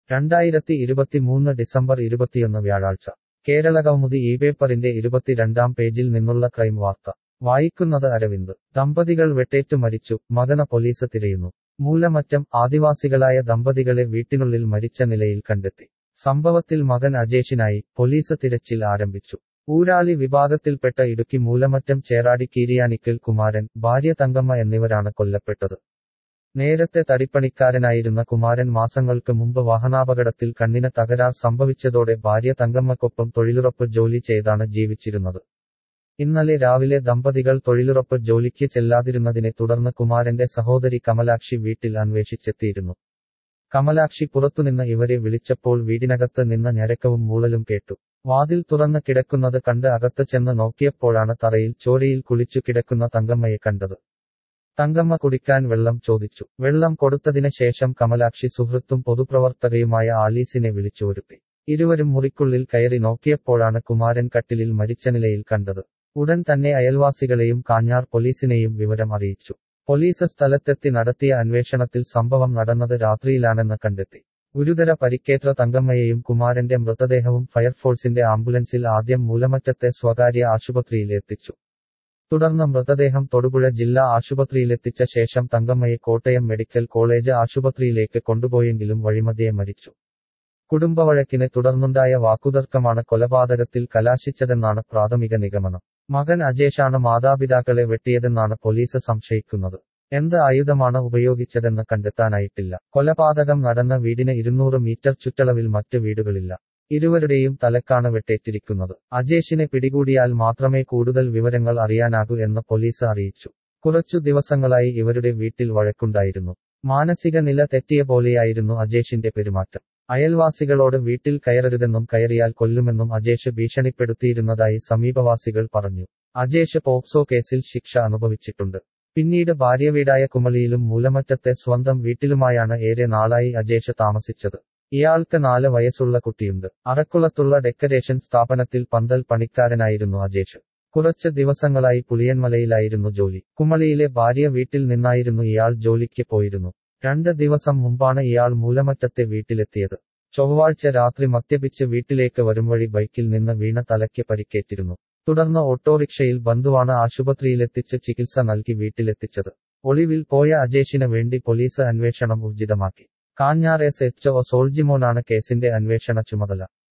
രണ്ടായിരത്തി ഇരുപത്തിമൂന്ന് ഡിസംബർ ഇരുപത്തിയൊന്ന് വ്യാഴാഴ്ച കേരളകൗമുദി ഈ പേപ്പറിന്റെ ഇരുപത്തിരണ്ടാം പേജിൽ നിന്നുള്ള ക്രൈം വാർത്ത വായിക്കുന്നത് അരവിന്ദ് ദമ്പതികൾ വെട്ടേറ്റു മരിച്ചു മകന പോലീസ് തിരയുന്നു മൂലമറ്റം ആദിവാസികളായ ദമ്പതികളെ വീട്ടിനുള്ളിൽ മരിച്ച നിലയിൽ കണ്ടെത്തി സംഭവത്തിൽ മകൻ അജേഷിനായി പോലീസ് തിരച്ചിൽ ആരംഭിച്ചു ഊരാളി വിഭാഗത്തിൽപ്പെട്ട ഇടുക്കി മൂലമറ്റം ചേറാടി കീരിയാനിക്കൽ കുമാരൻ ഭാര്യ തങ്കമ്മ എന്നിവരാണ് കൊല്ലപ്പെട്ടത് നേരത്തെ തടിപ്പണിക്കാരനായിരുന്ന കുമാരൻ മാസങ്ങൾക്ക് മുമ്പ് വാഹനാപകടത്തിൽ കണ്ണിന് തകരാർ സംഭവിച്ചതോടെ ഭാര്യ തങ്കമ്മക്കൊപ്പം തൊഴിലുറപ്പ് ജോലി ചെയ്താണ് ജീവിച്ചിരുന്നത് ഇന്നലെ രാവിലെ ദമ്പതികൾ തൊഴിലുറപ്പ് ജോലിക്ക് ചെല്ലാതിരുന്നതിനെ തുടർന്ന് കുമാരന്റെ സഹോദരി കമലാക്ഷി വീട്ടിൽ അന്വേഷിച്ചെത്തിയിരുന്നു കമലാക്ഷി പുറത്തുനിന്ന് ഇവരെ വിളിച്ചപ്പോൾ വീടിനകത്ത് നിന്ന് ഞരക്കവും മൂളലും കേട്ടു വാതിൽ തുറന്ന് കിടക്കുന്നത് കണ്ട് അകത്ത് ചെന്ന് നോക്കിയപ്പോഴാണ് തറയിൽ ചോരയിൽ കുളിച്ചു കിടക്കുന്ന തങ്കമ്മയെ കണ്ടത് തങ്കമ്മ കുടിക്കാൻ വെള്ളം ചോദിച്ചു വെള്ളം കൊടുത്തതിന് ശേഷം കമലാക്ഷി സുഹൃത്തും പൊതുപ്രവർത്തകയുമായ ആലീസിനെ വിളിച്ചു വരുത്തി ഇരുവരും മുറിക്കുള്ളിൽ കയറി നോക്കിയപ്പോഴാണ് കുമാരൻ കട്ടിലിൽ മരിച്ച നിലയിൽ കണ്ടത് ഉടൻ തന്നെ അയൽവാസികളെയും കാഞ്ഞാർ പോലീസിനെയും വിവരം അറിയിച്ചു പോലീസ് സ്ഥലത്തെത്തി നടത്തിയ അന്വേഷണത്തിൽ സംഭവം നടന്നത് രാത്രിയിലാണെന്ന് കണ്ടെത്തി ഗുരുതര പരിക്കേറ്റ തങ്കമ്മയെയും കുമാരന്റെ മൃതദേഹവും ഫയർഫോഴ്സിന്റെ ആംബുലൻസിൽ ആദ്യം മൂലമറ്റത്തെ സ്വകാര്യ ആശുപത്രിയിൽ എത്തിച്ചു തുടർന്ന് മൃതദേഹം തൊടുപുഴ ജില്ലാ ആശുപത്രിയിലെത്തിച്ച ശേഷം തങ്കമ്മയെ കോട്ടയം മെഡിക്കൽ കോളേജ് ആശുപത്രിയിലേക്ക് കൊണ്ടുപോയെങ്കിലും വഴിമതിയെ മരിച്ചു കുടുംബവഴക്കിനെ തുടർന്നുണ്ടായ വാക്കുതർക്കമാണ് കൊലപാതകത്തിൽ കലാശിച്ചതെന്നാണ് പ്രാഥമിക നിഗമനം മകൻ അജേഷാണ് മാതാപിതാക്കളെ വെട്ടിയതെന്നാണ് പോലീസ് സംശയിക്കുന്നത് എന്ത് ആയുധമാണ് ഉപയോഗിച്ചതെന്ന് കണ്ടെത്താനായിട്ടില്ല കൊലപാതകം നടന്ന വീടിന് ഇരുന്നൂറ് മീറ്റർ ചുറ്റളവിൽ മറ്റ് വീടുകളില്ല ഇരുവരുടെയും തലക്കാണ് വെട്ടേറ്റിരിക്കുന്നത് അജേഷിനെ പിടികൂടിയാൽ മാത്രമേ കൂടുതൽ വിവരങ്ങൾ അറിയാനാകൂ എന്ന് പോലീസ് അറിയിച്ചു കുറച്ചു ദിവസങ്ങളായി ഇവരുടെ വീട്ടിൽ വഴക്കുണ്ടായിരുന്നു മാനസിക നില തെറ്റിയ പോലെയായിരുന്നു അജേഷിന്റെ പെരുമാറ്റം അയൽവാസികളോട് വീട്ടിൽ കയറരുതെന്നും കയറിയാൽ കൊല്ലുമെന്നും അജേഷ് ഭീഷണിപ്പെടുത്തിയിരുന്നതായി സമീപവാസികൾ പറഞ്ഞു അജേഷ് പോക്സോ കേസിൽ ശിക്ഷ അനുഭവിച്ചിട്ടുണ്ട് പിന്നീട് ഭാര്യവീടായ കുമളിയിലും മൂലമറ്റത്തെ സ്വന്തം വീട്ടിലുമായാണ് ഏറെ നാളായി അജേഷ് താമസിച്ചത് ഇയാൾക്ക് നാല് വയസ്സുള്ള കുട്ടിയുണ്ട് അറക്കുളത്തുള്ള ഡെക്കറേഷൻ സ്ഥാപനത്തിൽ പന്തൽ പണിക്കാരനായിരുന്നു അജേഷ് കുറച്ച് ദിവസങ്ങളായി പുളിയൻമലയിലായിരുന്നു ജോലി കുമളിയിലെ ഭാര്യ വീട്ടിൽ നിന്നായിരുന്നു ഇയാൾ ജോലിക്ക് പോയിരുന്നു രണ്ട് ദിവസം മുമ്പാണ് ഇയാൾ മൂലമറ്റത്തെ വീട്ടിലെത്തിയത് ചൊവ്വാഴ്ച രാത്രി മദ്യപിച്ച് വീട്ടിലേക്ക് വരുംവഴി ബൈക്കിൽ നിന്ന് വീണ തലയ്ക്ക് പരിക്കേറ്റിരുന്നു തുടർന്ന് ഓട്ടോറിക്ഷയിൽ ബന്ധുവാണ് ആശുപത്രിയിലെത്തിച്ച് ചികിത്സ നൽകി വീട്ടിലെത്തിച്ചത് ഒളിവിൽ പോയ അജേഷിന് വേണ്ടി പോലീസ് അന്വേഷണം ഊർജിതമാക്കി കാഞ്ഞാർ എസ് എച്ച് ഒ സോൾജിമോനാണ് കേസിന്റെ അന്വേഷണ ചുമതല